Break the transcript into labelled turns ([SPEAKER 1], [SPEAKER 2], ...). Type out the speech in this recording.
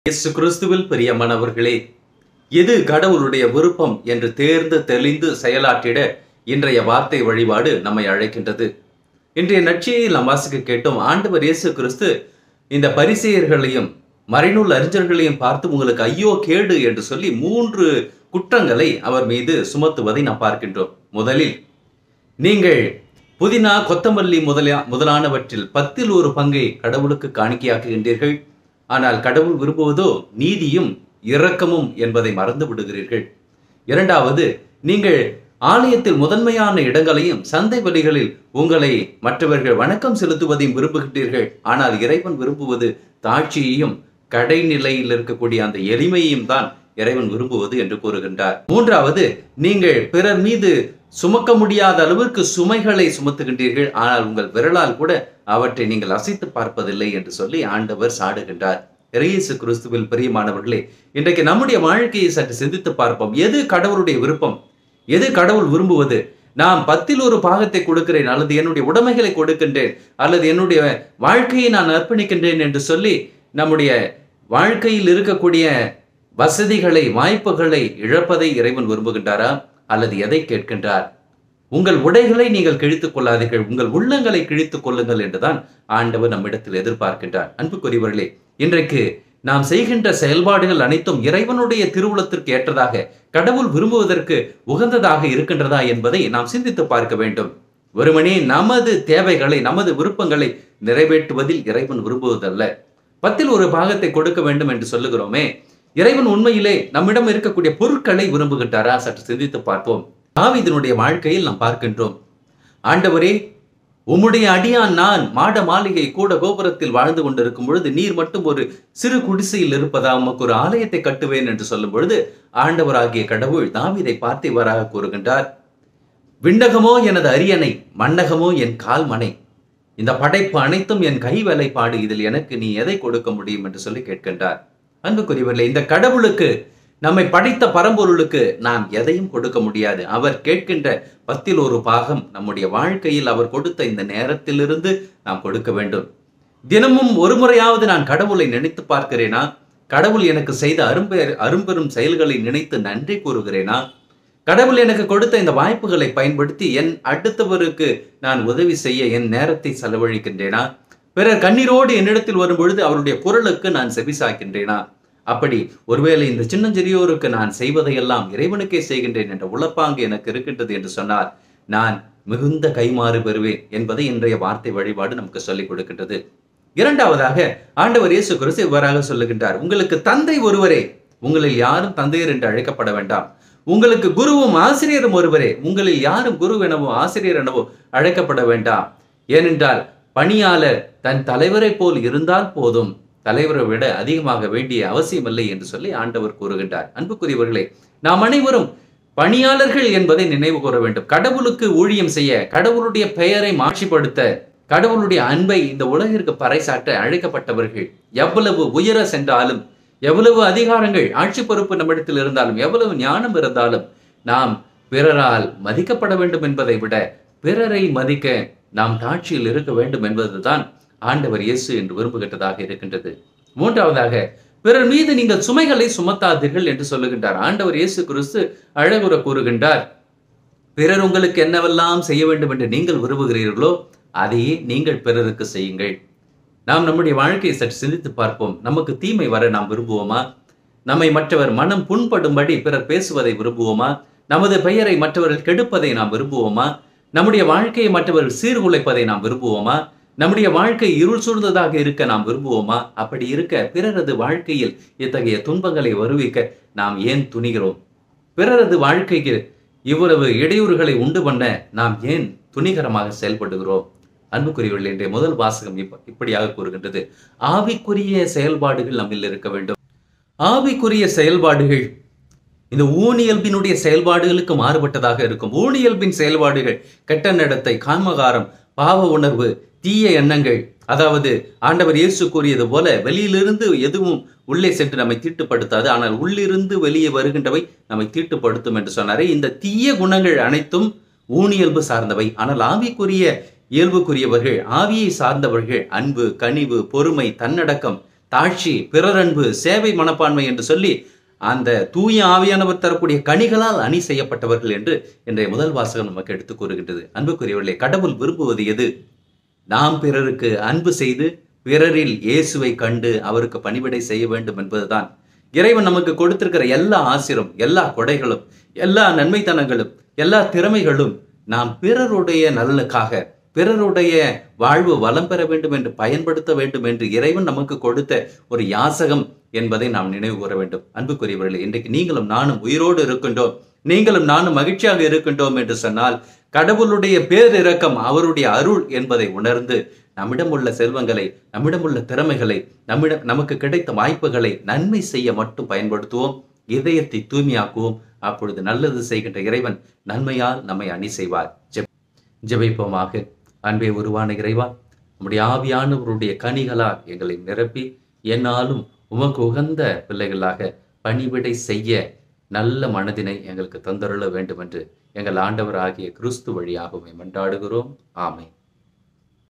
[SPEAKER 1] இயேசு கிறிஸ்துவில் பிரியமானவர்களே எது கடவுளுடைய விருப்பம் என்று தேர்ந்து தெளிந்து செயலாற்றிட இன்றைய வார்த்தை வழிபாடு நம்மை அழைக்கின்றது இன்றைய நட்சியில் நாம் வாசிக்க கேட்டோம் ஆண்டவர் இயேசு கிறிஸ்து இந்த பரிசெயர்களையும் மறைநூல் அறிஞர்களையும் பார்த்து உங்களுக்கு ஐயோ கேடு என்று சொல்லி மூன்று குற்றங்களை அவர் மீது சுமத்துவதை நாம் பார்க்கின்றோம் முதலில் நீங்கள் புதினா கொத்தமல்லி முதலியா முதலானவற்றில் பத்தில் ஒரு பங்கை கடவுளுக்கு காணிக்கையாக்குகின்றீர்கள் ஆனால் கடவுள் விரும்புவதோ நீதியும் இரக்கமும் என்பதை மறந்து விடுகிறீர்கள் இரண்டாவது நீங்கள் ஆலயத்தில் முதன்மையான இடங்களையும் சந்தை வழிகளில் உங்களை மற்றவர்கள் வணக்கம் செலுத்துவதையும் விரும்புகின்றீர்கள் ஆனால் இறைவன் விரும்புவது தாட்சியையும் கடைநிலையில் இருக்கக்கூடிய அந்த எளிமையையும் தான் இறைவன் விரும்புவது என்று கூறுகின்றார் மூன்றாவது நீங்கள் பிறர் மீது சுமக்க முடியாத அளவிற்கு சுமைகளை சுமத்துகின்றீர்கள் ஆனால் உங்கள் விரலால் கூட அவற்றை நீங்கள் அசைத்து பார்ப்பதில்லை என்று சொல்லி ஆண்டவர் சாடுகின்றார் இயேசு கிறிஸ்துவில் பிரியமானவர்களே இன்றைக்கு நம்முடைய வாழ்க்கையை சற்று சிந்தித்து பார்ப்போம் எது கடவுளுடைய விருப்பம் எது கடவுள் விரும்புவது நான் பத்தில் ஒரு பாகத்தை கொடுக்கிறேன் அல்லது என்னுடைய உடைமைகளை கொடுக்கின்றேன் அல்லது என்னுடைய வாழ்க்கையை நான் அர்ப்பணிக்கின்றேன் என்று சொல்லி நம்முடைய வாழ்க்கையில் இருக்கக்கூடிய வசதிகளை வாய்ப்புகளை இழப்பதை இறைவன் விரும்புகின்றாரா அல்லது எதை கேட்கின்றார் உங்கள் உடைகளை நீங்கள் கிழித்துக் கொள்ளாதீர்கள் உங்கள் உள்ளங்களை கிழித்துக் கொள்ளுங்கள் என்றுதான் ஆண்டவர் நம்மிடத்தில் எதிர்பார்க்கின்றார் அன்புக்குரியவர்களே இன்றைக்கு நாம் செய்கின்ற செயல்பாடுகள் அனைத்தும் இறைவனுடைய திருவுளத்திற்கு ஏற்றதாக கடவுள் விரும்புவதற்கு உகந்ததாக இருக்கின்றதா என்பதை நாம் சிந்தித்து பார்க்க வேண்டும் வெறுமனே நமது தேவைகளை நமது விருப்பங்களை நிறைவேற்றுவதில் இறைவன் விரும்புவதல்ல பத்தில் ஒரு பாகத்தை கொடுக்க வேண்டும் என்று சொல்லுகிறோமே இறைவன் உண்மையிலே நம்மிடம் இருக்கக்கூடிய பொருட்களை விரும்புகின்றாரா சற்று சிந்தித்து பார்ப்போம் தாவீதினுடைய வாழ்க்கையில் நாம் பார்க்கின்றோம் ஆண்டவரே உம்முடைய அடியான் நான் மாட மாளிகை கூட கோபுரத்தில் வாழ்ந்து கொண்டிருக்கும் பொழுது நீர் மட்டும் ஒரு சிறு குடிசையில் இருப்பதா உமக்கு ஒரு ஆலயத்தை கட்டுவேன் என்று சொல்லும் பொழுது ஆண்டவராகிய கடவுள் தாவீதை பார்த்து இவ்வாறாக கூறுகின்றார் விண்ணகமோ எனது அரியணை மண்ணகமோ என் கால் மனை இந்த படைப்பு அனைத்தும் என் கை வேலைப்பாடு இதில் எனக்கு நீ எதை கொடுக்க முடியும் என்று சொல்லி கேட்கின்றார் அன்புக்குரியவர்களே இந்த கடவுளுக்கு நம்மை படைத்த பரம்பொருளுக்கு நாம் எதையும் கொடுக்க முடியாது அவர் கேட்கின்ற பத்தில் ஒரு பாகம் நம்முடைய வாழ்க்கையில் அவர் கொடுத்த இந்த நேரத்திலிருந்து நாம் கொடுக்க வேண்டும் தினமும் ஒரு முறையாவது நான் கடவுளை நினைத்து பார்க்கிறேனா கடவுள் எனக்கு செய்த அரும்பெ அரும்பெரும் செயல்களை நினைத்து நன்றி கூறுகிறேனா கடவுள் எனக்கு கொடுத்த இந்த வாய்ப்புகளை பயன்படுத்தி என் அடுத்தவருக்கு நான் உதவி செய்ய என் நேரத்தை செலவழிக்கின்றேனா பிறர் கண்ணீரோடு என்னிடத்தில் வரும் பொழுது அவருடைய குரலுக்கு நான் செவிசாய்க்கின்றேனா அப்படி ஒருவேளை இந்த சின்னஞ்சிறியோருக்கு நான் செய்வதையெல்லாம் இறைவனுக்கே செய்கின்றேன் என்ற உளப்பாங்கு எனக்கு இருக்கின்றது என்று சொன்னார் நான் மிகுந்த கைமாறு பெறுவேன் என்பதை இன்றைய வார்த்தை வழிபாடு நமக்கு சொல்லிக் கொடுக்கின்றது இரண்டாவதாக ஆண்டவர் இயேசு கிறிஸ்து இவ்வாறாக சொல்லுகின்றார் உங்களுக்கு தந்தை ஒருவரே உங்களில் யாரும் தந்தையர் என்று அழைக்கப்பட வேண்டாம் உங்களுக்கு குருவும் ஆசிரியரும் ஒருவரே உங்களில் யாரும் குரு எனவோ ஆசிரியர் எனவோ அழைக்கப்பட வேண்டாம் ஏனென்றால் பணியாளர் தன் தலைவரை போல் இருந்தால் போதும் தலைவரை விட அதிகமாக வேண்டிய அவசியமில்லை என்று சொல்லி ஆண்டவர் கூறுகின்றார் அன்புக்குரியவர்களே நாம் அனைவரும் பணியாளர்கள் என்பதை நினைவு கூற வேண்டும் கடவுளுக்கு ஊழியம் செய்ய கடவுளுடைய பெயரை மாட்சிப்படுத்த கடவுளுடைய அன்பை இந்த உலகிற்கு பறைசாட்ட அழைக்கப்பட்டவர்கள் எவ்வளவு உயர சென்றாலும் எவ்வளவு அதிகாரங்கள் ஆட்சி பொறுப்பு நம்மிடத்தில் இருந்தாலும் எவ்வளவு ஞானம் இருந்தாலும் நாம் பிறரால் மதிக்கப்பட வேண்டும் என்பதை விட பிறரை மதிக்க நாம் தாட்சியில் இருக்க வேண்டும் என்பதுதான் ஆண்டவர் இயேசு என்று விரும்புகின்றதாக இருக்கின்றது மூன்றாவதாக பிறர் மீது நீங்கள் சுமைகளை சுமத்தாதீர்கள் என்று சொல்லுகின்றார் ஆண்டவர் இயேசு கிறிஸ்து அழகுற கூறுகின்றார் பிறர் உங்களுக்கு என்னவெல்லாம் செய்ய வேண்டும் என்று நீங்கள் விரும்புகிறீர்களோ அதையே நீங்கள் பிறருக்கு செய்யுங்கள் நாம் நம்முடைய வாழ்க்கையை சற்று சிந்தித்து பார்ப்போம் நமக்கு தீமை வர நாம் விரும்புவோமா நம்மை மற்றவர் மனம் புண்படும்படி பிறர் பேசுவதை விரும்புவோமா நமது பெயரை மற்றவர்கள் கெடுப்பதை நாம் விரும்புவோமா நம்முடைய வாழ்க்கையை மற்றவர்கள் சீர்குலைப்பதை நாம் விரும்புவோமா நம்முடைய வாழ்க்கை இருள் சூழ்ந்ததாக இருக்க நாம் விரும்புவோமா அப்படி இருக்க பிறரது வாழ்க்கையில் இத்தகைய துன்பங்களை வருவிக்க நாம் ஏன் துணிகிறோம் பிறரது வாழ்க்கைக்கு இவ்வளவு இடையூறுகளை உண்டு பண்ண நாம் ஏன் துணிகரமாக செயல்படுகிறோம் அன்புக்குரியவர்கள் இன்றைய முதல் வாசகம் இப்ப இப்படியாக கூறுகின்றது ஆவிக்குரிய செயல்பாடுகள் நம்மில் இருக்க வேண்டும் ஆவிக்குரிய செயல்பாடுகள் இந்த ஊனியல்பினுடைய செயல்பாடுகளுக்கு மாறுபட்டதாக இருக்கும் ஊனியல்பின் செயல்பாடுகள் கெட்ட நடத்தை காமகாரம் பாவ உணர்வு தீய எண்ணங்கள் அதாவது ஆண்டவர் இயேசு கூறியது போல வெளியிலிருந்து எதுவும் உள்ளே சென்று நம்மை தீட்டுப்படுத்தாது ஆனால் உள்ளிருந்து வெளியே வருகின்றவை நம்மை தீட்டுப்படுத்தும் என்று சொன்னாரே இந்த தீய குணங்கள் அனைத்தும் ஊனியல்பு சார்ந்தவை ஆனால் ஆவிக்குரிய இயல்புக்குரியவர்கள் ஆவியை சார்ந்தவர்கள் அன்பு கனிவு பொறுமை தன்னடக்கம் தாழ்ச்சி பிறரன்பு சேவை மனப்பான்மை என்று சொல்லி அந்த தூய ஆவியானவர் தரக்கூடிய கனிகளால் அணி செய்யப்பட்டவர்கள் என்று இன்றைய முதல் வாசகம் நமக்கு எடுத்து கூறுகின்றது அன்புக்குரியவர்களே கடவுள் விரும்புவது எது நாம் பிறருக்கு அன்பு செய்து பிறரில் இயேசுவை கண்டு அவருக்கு பணிவிடை செய்ய வேண்டும் என்பதுதான் இறைவன் நமக்கு கொடுத்திருக்கிற எல்லா ஆசிரும் எல்லா கொடைகளும் எல்லா நன்மைத்தனங்களும் எல்லா திறமைகளும் நாம் பிறருடைய நலனுக்காக பிறருடைய வாழ்வு வளம் பெற வேண்டும் என்று பயன்படுத்த வேண்டும் என்று இறைவன் நமக்கு கொடுத்த ஒரு யாசகம் என்பதை நாம் நினைவு கூற வேண்டும் அன்புக்குரியவர்களே இன்றைக்கு நீங்களும் நானும் உயிரோடு இருக்கின்றோம் நீங்களும் நானும் மகிழ்ச்சியாக இருக்கின்றோம் என்று சொன்னால் கடவுளுடைய பேரிரக்கம் அவருடைய அருள் என்பதை உணர்ந்து நம்மிடம் உள்ள செல்வங்களை நம்மிடம் உள்ள திறமைகளை நம்மிடம் நமக்கு கிடைத்த வாய்ப்புகளை நன்மை செய்ய மட்டும் பயன்படுத்துவோம் இதயத்தை தூய்மையாக்குவோம் அப்பொழுது நல்லது செய்கின்ற இறைவன் நன்மையால் நம்மை அணி செய்வார் ஜெப- ஜெபிப்போமாக அன்பே உருவான இறைவா நம்முடைய ஆவியானவருடைய கனிகளால் எங்களை நிரப்பி என்னாலும் உமக்கு உகந்த பிள்ளைகளாக பணிவிடை செய்ய நல்ல மனதினை எங்களுக்கு தந்தருள வேண்டும் என்று எங்கள் ஆண்டவர் ஆகிய கிறிஸ்து வழியாக உம்மை மன்றாடுகிறோம் ஆமென்